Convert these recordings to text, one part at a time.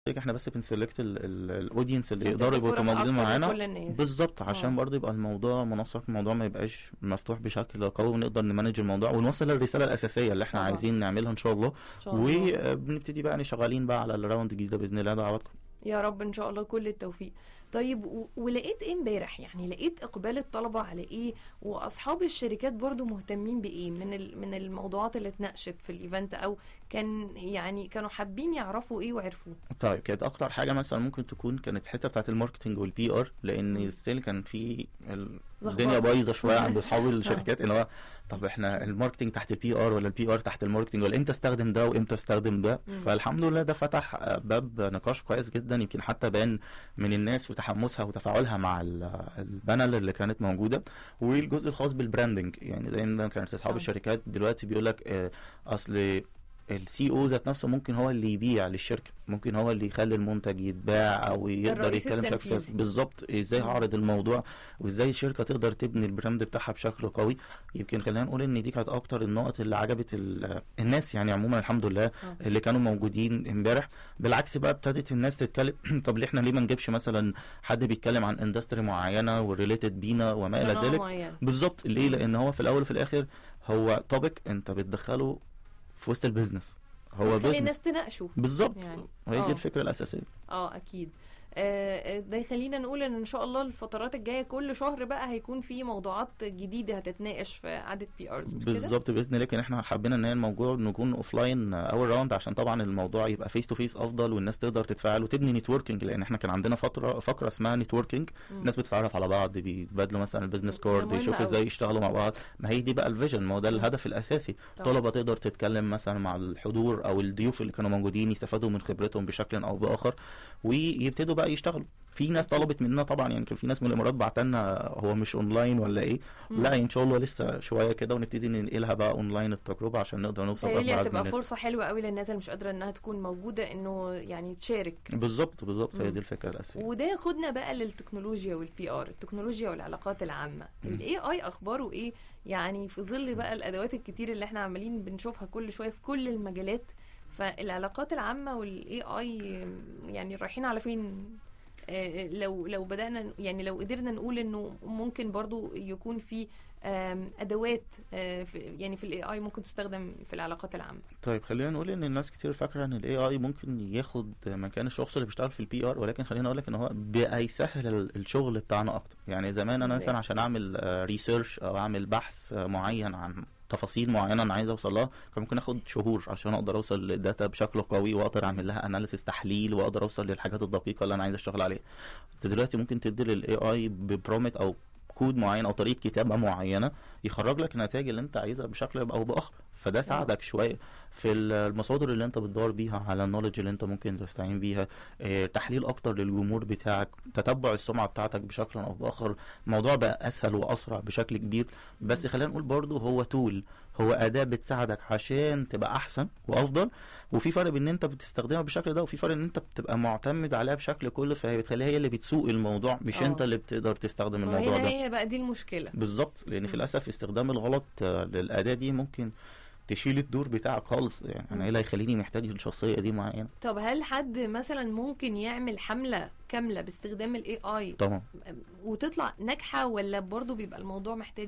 احنا بس بنسلكت الاودينس اللي عشان يقدروا تدي يبقوا فرص موجودين أكتر معانا لكل الناس. بالظبط آه. عشان برضه يبقى الموضوع منسق الموضوع ما يبقاش مفتوح بشكل قوي ونقدر نمانج الموضوع ونوصل الرساله الاساسيه اللي احنا طبعا. عايزين نعملها ان شاء الله ان شاء الله وبنبتدي بقى يعني شغالين بقى على الراوند الجديده باذن الله دعواتكم يا رب ان شاء الله كل التوفيق طيب و... ولقيت ايه امبارح يعني لقيت اقبال الطلبه على ايه واصحاب الشركات برضو مهتمين بايه من ال... من الموضوعات اللي اتناقشت في الايفنت او كان يعني كانوا حابين يعرفوا ايه وعرفوه طيب كانت اكتر حاجه مثلا ممكن تكون كانت الحته بتاعت الماركتنج والبي ار مم. لان ستيل كان في ال- لخبطة. الدنيا بايظه شويه عند اصحاب الشركات ان هو طب احنا الماركتنج تحت البي ار ولا البي ار تحت الماركتنج ولا امتى استخدم ده وامتى استخدم ده مم. فالحمد لله ده فتح آه، باب نقاش كويس جدا يمكن حتى بان من الناس وتحمسها وتفاعلها مع ال- البانل اللي كانت موجوده والجزء الخاص بالبراندنج يعني دايما كانت اصحاب آه. الشركات دلوقتي بيقول لك آه، اصل السي او ذات نفسه ممكن هو اللي يبيع للشركه ممكن هو اللي يخلي المنتج يتباع او يقدر الرئيس يتكلم بشكل التنفيذي. كويس بالظبط ازاي مم. هعرض الموضوع وازاي الشركه تقدر تبني البراند بتاعها بشكل قوي يمكن خلينا نقول ان دي كانت اكتر النقط اللي عجبت ال- الناس يعني عموما الحمد لله آه. اللي كانوا موجودين امبارح بالعكس بقى ابتدت الناس تتكلم طب ليه احنا ليه ما نجيبش مثلا حد بيتكلم عن اندستري معينه وريليتد بينا وما الى صناعة ذلك معينة. بالظبط ليه مم. لان هو في الاول وفي الاخر هو توبيك انت بتدخله في وسط البيزنس هو خلي بيزنس الناس تناقشوا بالظبط يعني. وهي آه. دي الفكره الاساسيه اه اكيد آه، آه، ده يخلينا نقول ان ان شاء الله الفترات الجايه كل شهر بقى هيكون في موضوعات جديده هتتناقش في قعده بي ارز مش كده؟ بالظبط باذن الله لكن احنا حبينا ان هي الموضوع نكون اوف لاين اول راوند عشان طبعا الموضوع يبقى فيس تو فيس افضل والناس تقدر تتفاعل وتبني نتوركينج لان احنا كان عندنا فتره فقره اسمها نتوركينج مم. الناس بتتعرف على بعض بيتبادلوا مثلا البيزنس ده كارد مهم يشوفوا أوي. ازاي يشتغلوا مع بعض ما هي دي بقى الفيجن ما هو ده مم. الهدف الاساسي طبعا. الطلبه تقدر تتكلم مثلا مع الحضور او الضيوف اللي كانوا موجودين يستفادوا من خبرتهم بشكل او باخر ويبتدوا بقى يشتغلوا في ناس طلبت مننا طبعا يعني كان في ناس من الامارات بعتلنا هو مش اونلاين ولا ايه مم. لا ان شاء الله لسه شويه كده ونبتدي ننقلها بقى اونلاين التجربه عشان نقدر نوصل تهيألي لاكبر عدد من هتبقى الناس فرصه حلوه قوي للناس اللي مش قادره انها تكون موجوده انه يعني تشارك بالظبط بالظبط مم. هي دي الفكره الاساسيه وده ياخدنا بقى للتكنولوجيا والبي ار التكنولوجيا والعلاقات العامه مم. الاي اي اخباره ايه يعني في ظل بقى الادوات الكتير اللي احنا عمالين بنشوفها كل شويه في كل المجالات فالعلاقات العامه والاي اي يعني رايحين على فين آه، لو لو بدانا يعني لو قدرنا نقول انه ممكن برضو يكون في آم، ادوات آه، في- يعني في الاي اي ممكن تستخدم في العلاقات العامه طيب خلينا نقول ان الناس كتير فاكره ان الاي اي ممكن ياخد مكان الشخص اللي بيشتغل في البي ار ولكن خلينا اقول لك ان هو بقى يسهل ال- الشغل بتاعنا اكتر يعني زمان انا إزاي؟ مثلا عشان اعمل ريسيرش او اعمل بحث آه، معين عن تفاصيل معينه انا عايز اوصل لها كان ممكن اخد شهور عشان اقدر اوصل للداتا بشكل قوي واقدر اعمل لها اناليسيس تحليل واقدر اوصل للحاجات الدقيقه اللي انا عايز اشتغل عليها انت دلوقتي ممكن تدي للاي اي ببرومت او كود معين او طريقه كتابه معينه يخرج لك النتائج اللي انت عايزها بشكل او باخر فده ساعدك شويه في ال- المصادر اللي انت بتدور بيها على النولج اللي انت ممكن تستعين بيها اه تحليل اكتر للجمهور بتاعك تتبع السمعه بتاعتك بشكل او باخر الموضوع بقى اسهل واسرع بشكل كبير بس خلينا نقول برضو هو تول هو اداه بتساعدك عشان تبقى احسن وافضل وفي فرق بين ان انت بتستخدمها بالشكل ده وفي فرق ان انت بتبقى معتمد عليها بشكل كلي فهي بتخليها هي اللي بتسوق الموضوع مش اه. انت اللي بتقدر تستخدم الموضوع وهنا ده هي بقى دي المشكله بالظبط لان في مم. الاسف استخدام الغلط آه، للاداه دي ممكن تشيل الدور بتاعك خالص يعني مم. انا ايه اللي هيخليني محتاج الشخصيه دي معينه طب هل حد مثلا ممكن يعمل حملة كاملة باستخدام الاي اي طبعا وتطلع ناجحة ولا برضو بيبقى الموضوع محتاج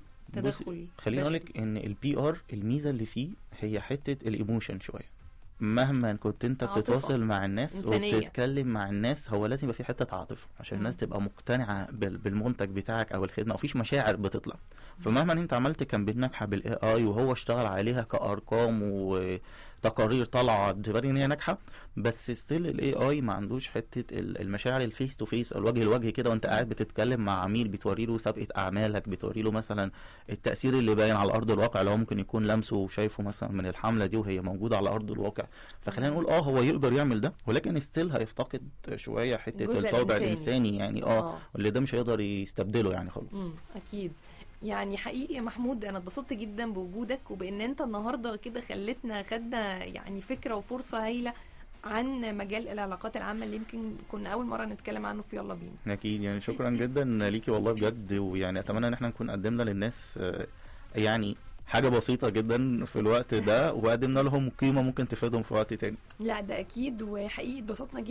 تدخل خليني اقول بشري؟ لك ان البي ار الميزه اللي فيه هي حته الايموشن شويه مهما كنت انت عاطفة. بتتواصل مع الناس إنسانية. وبتتكلم مع الناس هو لازم يبقى في حته عاطفه عشان الناس مم. تبقى مقتنعه بال- بالمنتج بتاعك او الخدمه وفيش مشاعر بتطلع فمهما انت عملت كامبين ناجحه بالاي اي وهو اشتغل عليها كارقام وتقارير طالعه تبان ان هي ناجحه بس ستيل الاي اي ما عندوش حته ال- المشاعر الفيس تو فيس الوجه لوجه كده وانت قاعد بتتكلم مع عميل بتوري له سابقه اعمالك بتوري له مثلا التاثير اللي باين على ارض الواقع اللي هو ممكن يكون لمسه وشايفه مثلا من الحمله دي وهي موجوده على ارض الواقع فخلينا نقول اه هو يقدر يعمل ده ولكن ستيل هيفتقد شويه حته الجزء الطابع الإنساني. الانساني يعني اه اللي ده مش هيقدر يستبدله يعني خالص مم. اكيد يعني حقيقي يا محمود انا اتبسطت جدا بوجودك وبان انت النهارده كده خلتنا خدنا يعني فكره وفرصه هايله عن مجال العلاقات العامه اللي يمكن كنا اول مره نتكلم عنه في يلا بينا اكيد يعني شكرا جدا ليكي والله بجد ويعني اتمنى ان احنا نكون قدمنا للناس آه، يعني حاجه بسيطه جدا في الوقت ده وقدمنا لهم قيمه ممكن تفيدهم في وقت تاني لا ده اكيد وحقيقي اتبسطنا